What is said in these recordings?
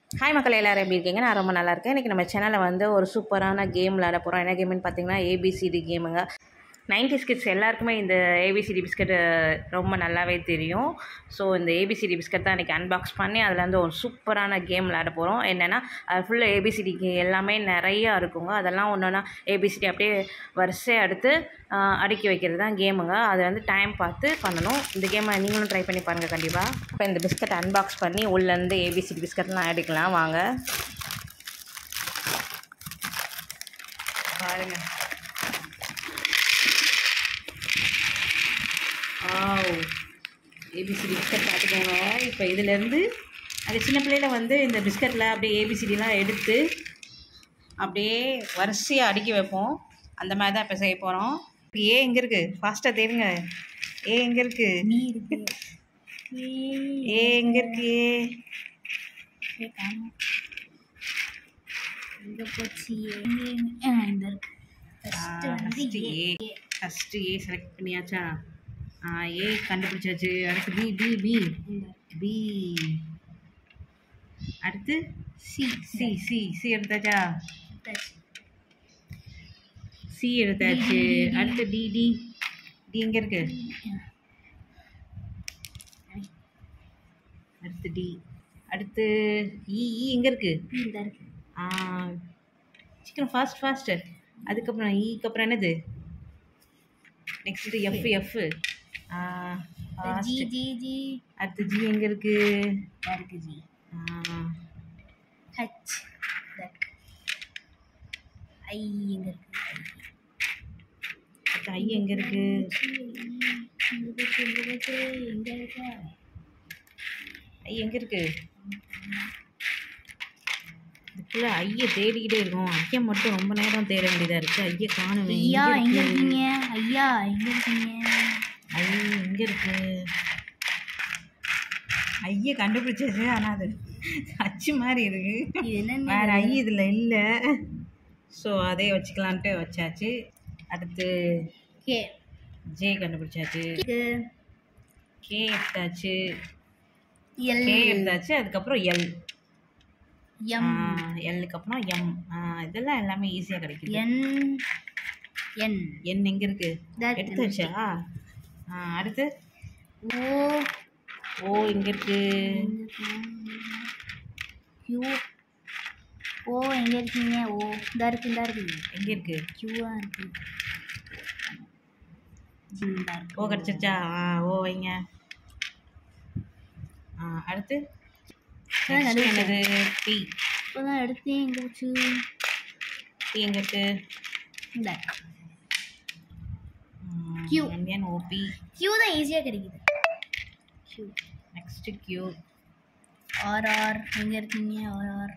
Hi மக்கள் எல்லாரும் எப்படி இருக்கீங்க நான் ரொம்ப நல்லா இருக்கேன் இன்றைக்கி நம்ம சேனலில் வந்து ஒரு சூப்பரான கேம் விளையாட போகிறோம் என்ன கேம்னு பார்த்தீங்கன்னா ஏபிசிடி கேமுங்க 90s கிட்ஸ் எல்லாருக்குமே இந்த ஏபிசிடி பிஸ்கட் ரொம்ப நல்லாவே தெரியும் ஸோ இந்த ஏபிசிடி பிஸ்கட் தான் இன்றைக்கி அன்பாக்ஸ் பண்ணி அதில் வந்து ஒரு சூப்பரான கேம் விளையாட போகிறோம் என்னென்னா அது ஃபுல்லாக ஏபிசிடி எல்லாமே நிறையா இருக்குங்க அதெல்லாம் ஒன்று ஒன்றா ஏபிசிடி அப்படியே வரிசையாக எடுத்து ஆஹ், அடுக்கி வைக்கிறது தான் கேமுங்க அதை வந்து டைம் பார்த்து பண்ணணும் இந்த கேமை நீங்களும் ட்ரை பண்ணி பாருங்கள் கண்டிப்பாக இப்போ இந்த பிஸ்கட் அன்பாக்ஸ் பண்ணி உள்ளேருந்து ஏபிசிடி பிஸ்கட்லாம் எடுக்கலாம் வாங்க பாருங்க ஆவ் ஏபிசிடி பிஸ்கட் பார்த்துக்கோங்க இப்போ இதுலேருந்து அது சின்ன பிள்ளையில வந்து இந்த பிஸ்கட்டில் அப்படியே ஏபிசிடிலாம் எடுத்து அப்படியே வரிசையாக அடுக்கி வைப்போம் அந்த மாதிரி தான் இப்போ செய்ய போகிறோம் ஏ எங்கே இருக்குது ஃபாஸ்ட்டாக தேடுங்க ஏ எங்கே இருக்குது நீ இருக்கு ஏ எங்கே இருக்கு ஏ ஏ காணோம் எங்க போச்சு ஏ ஆ, இந்த இருக்கு ஃபர்ஸ்ட் வந்து first A A first A select பண்ணியாச்சா ஆ ஏ கண்டுபிடிச்சாச்சு அடுத்து பி பி பி இந்த பி அடுத்து சி சி சி சி எடுத்தாச்சா டச் சி எடுத்தாச்சு அடுத்து டி டி டி எங்கே இருக்கு அடுத்து டி அடுத்து இ இ எங்கே இருக்கு இந்த இருக்கு ஆ, சீக்கிரம் ஃபாஸ்ட் ஃபாஸ்ட்டு அதுக்கப்புறம் ஈக்கு அப்புறம் என்னது next F F G G G அடுத்து ஜி எங்கே இருக்கு இந்த இருக்கு ஜி ஆ, ஹச் தட் ஐ எங்க இருக்கு அடுத்து ஐ எங்கே இருக்கு எங்க போச்சு எங்க போச்சு எங்க இருக்கா ஐ எங்கே இருக்கு இதுக்குள்ள ஐயை தேடிக்கிட்டே இருக்கோம் ஐயை மட்டும் ரொம்ப நேரம் தேட வேண்டியதாக இருக்குது ஐயை காணுமே ஐயா எங்க எங்கே இருக்கு இருக்கீங்க ஐயா எங்க இருக்கீங்க ஐ எங்கே இருக்கு ஐயை கண்டுபிடிச்சாச்சு ஆனால் அது அச்சு மாதிரி இருக்கு இது என்னன்னு வேற ஐ இதில் இல்லை ஸோ அதே வச்சுக்கலான்ட்டு வச்சாச்சு அடுத்து கே ஜே கண்டுபிடிச்சாச்சு கே எடுத்தாச்சு எல் கே எடுத்தாச்சு அதுக்கப்புறம் எல் எம் எல்லுக்கு அப்புறம் எம் இதெல்லாம் எல்லாமே ஈஸியாக கிடைக்குது என் என் என் எங்கே இருக்கு இதா இருக்கு. எடுத்தாச்சா ஆ, அடுத்து ஓ ஓ இங்கே இருக்கு கியூ ஓ எங்க இருக்கீங்க ஓ இதா இருக்கு இதா இருக்கு எங்கே இருக்கு கியூவா இருக்கு இந்தா இருக்கு ஓ கிடச்சிருச்சா ஆ ஓ வைங்க ஆ அடுத்து ஆ, Next நடுவுல. என்னது பி இப்போதான் எடுத்தேன் எங்க போச்சு பி எங்கே இருக்கு இந்த Q. என் ஓபி கியூ தான் ஈஸியாக கிடைக்குது Q next Q R R எங்க இருக்கீங்க ஆர் ஆர்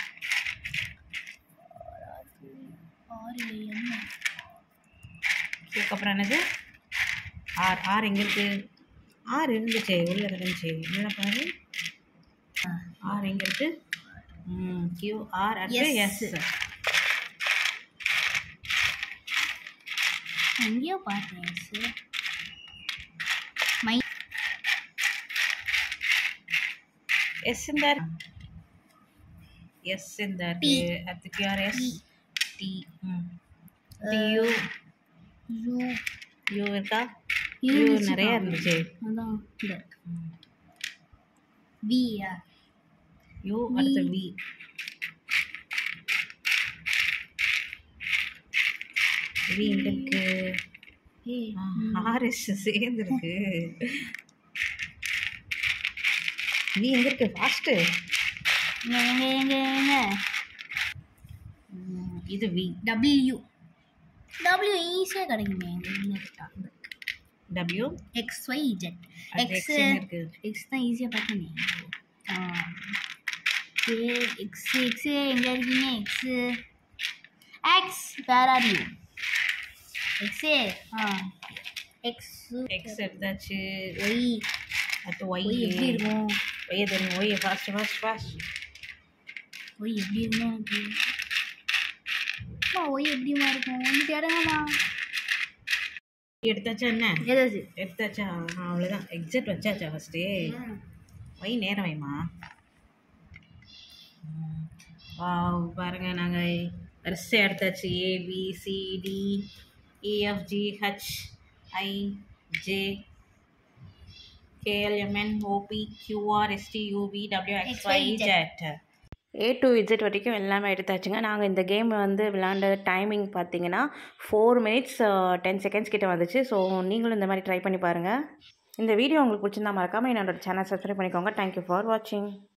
ஆர் இல்லை என்ன கியூக்கு அப்புறம் என்னது ஆர் ஆர் எங்கே இருக்கு ஆர் இருந்துச்சே உள்ள இருந்துச்சு உள்ள பாரு ஆர் எங்கே இருக்கு ம் கியூ ஆர் அடுத்து Yes. எஸ் எங்கேயோ பார்த்தேன் சார் மை எஸ் இந்த எஸ் இந்த இருக்கு அடுத்து கியூஆர் எஸ் டி ம் டியூ யூ யூ இருக்கா யூ யூ இருந்துச்சு நிறைய தான். இருந்துச்சு அதான் இந்த வியா யூ அடுத்து வி வி எங்க இருக்கு ஏ ஆர்எஸ் சேர்ந்துருக்கு வி எங்க இருக்கு ஃபாஸ்ட்டு எங்க எங்க எங்க எங்க இது வி டபிள்யூ டபிள்யூ ஈஸியாக கிடைக்குமே எங்க எங்க இருக்கா டபிள்யூ எக்ஸ் ஒய் ஜெட் அடுத்து எக்ஸ் எக்ஸ் எங்க இருக்கு எக்ஸ் தான் ஈஸியாக பார்த்தேனே ஏ எக்ஸ் எக்ஸ் எங்கே இருக்கீங்க X X where are you எக்ஸே ஆ எக்ஸ் எக்ஸ் எடுத்தாச்சு ஒய் அடுத்து ஒய் ஒய் எப்படி இருக்கும் ஒய் தெரியும் Y fast fast fast Y எப்படி இருக்கும் எனக்கு அம்மா ஒய் எப்படிமா இருக்கும் வந்து தேடுங்கம்மா எடுத்தாச்சா என்ன எதாச்சு எடுத்தாச்சா ஆ, அவ்வளோதான் எக்ஸிட் வச்சாச்சா ஃபஸ்ட்டு ஒய் நேரம் வைமா வாவ் பாருங்கள் நாங்கள் வரிசையாக எடுத்தாச்சு A B C D E F G H I J K L M N O P Q R S T U V W X Y Z A to Z வரைக்கும் எல்லாமே எடுத்தாச்சுங்க நாங்கள் இந்த கேம் வந்து விளாண்ட டைமிங் பார்த்தீங்கன்னா ஃபோர் மினிட்ஸ் டென் செகண்ட்ஸ் கிட்ட வந்துச்சு ஸோ நீங்களும் இந்த மாதிரி ட்ரை பண்ணி பாருங்கள் இந்த வீடியோ உங்களுக்கு பிடிச்சிருந்தா மறக்காமல் என்னோட சேனல் சப்ஸ்கிரைப் பண்ணிக்கோங்க தேங்க்யூ ஃபார் வாட்சிங்